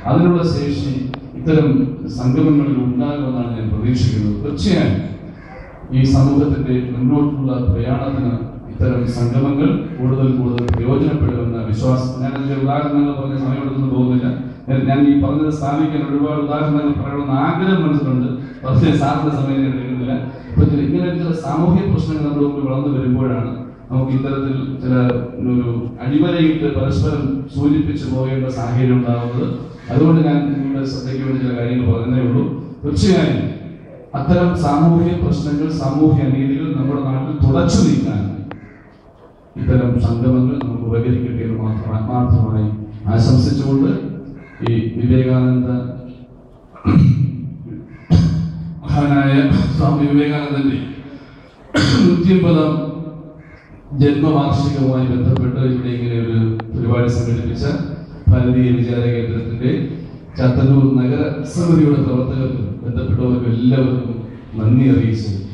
അതിനുള്ള ശേഷി ഇത്തരം സംഗമങ്ങളിൽ ഉണ്ടാകുമെന്നാണ് ഞാൻ പ്രതീക്ഷിക്കുന്നത് തീർച്ചയായും ഈ സമൂഹത്തിന്റെ മുന്നോട്ടുള്ള പ്രയാണത്തിന് ഇത്തരം സംഗമങ്ങൾ കൂടുതൽ കൂടുതൽ പ്രയോജനപ്പെടുമെന്ന വിശ്വാസം ഞാൻ അതിന്റെ ഉദാഹരണങ്ങൾ പറഞ്ഞ സമയമെടുത്തൊന്നും പോകുന്നില്ല ഞാൻ- ഞാൻ ഈ പറഞ്ഞത് സ്ഥാപിക്കാൻ ഒരുപാട് ഉദാഹരണങ്ങൾ പറയണമെന്ന് ആഗ്രഹം മനസ്സിലുണ്ട് പക്ഷേ സാറിന്റെ സമയം ഞാൻ എടുക്കുന്നില്ല ഇപ്പൊ ചില- ഇങ്ങനെ ചില സാമൂഹ്യ പ്രശ്നങ്ങൾ നമ്മുടെ മുമ്പിൽ വളർന്നു വരുമ്പോഴാണ് നമുക്ക് ഇത്തരത്തിൽ ചില ഒരു അടിവരയിട്ട് പരസ്പരം സൂചിപ്പിച്ചു പോകേണ്ട സാഹചര്യം ഉണ്ടാകുന്നത് അതുകൊണ്ട് ഞാൻ നിങ്ങളുടെ ശ്രദ്ധയ്ക്ക് വേണ്ടി ചില കാര്യങ്ങൾ പറഞ്ഞതേ ഉള്ളൂ തീർച്ചയായും അത്തരം സാമൂഹ്യ പ്രശ്നങ്ങൾ സാമൂഹ്യ അനീതികൾ നമ്മുടെ നാട്ടിൽ തുടച്ചു നീക്കാൻ ഇത്തരം സംഗമങ്ങൾ നമുക്ക് ഉപകരിക്കട്ടെ എന്ന് മാത്രം ആത്മാർത്ഥമായി ആശംസിച്ചുകൊണ്ട് ഈ വിവേകാനന്ദ മഹാനായ സ്വാമി വിവേകാനന്ദന്റെ നൂറ്റിയമ്പതാം ജന്മവാർഷികവുമായി ബന്ധപ്പെട്ട് ഇവിടെ ഇങ്ങനെ ഒരു പരിപാടി സംഘടിപ്പിച്ച ഭാരതീയ വിചാര കേന്ദ്രത്തിന്റെ ചാത്തന്നൂർ നഗര സമിതിയുടെ പ്രവർത്തകർക്കും ബന്ധപ്പെട്ടവർക്കും എല്ലാവർക്കും നന്ദി അറിയിച്ചു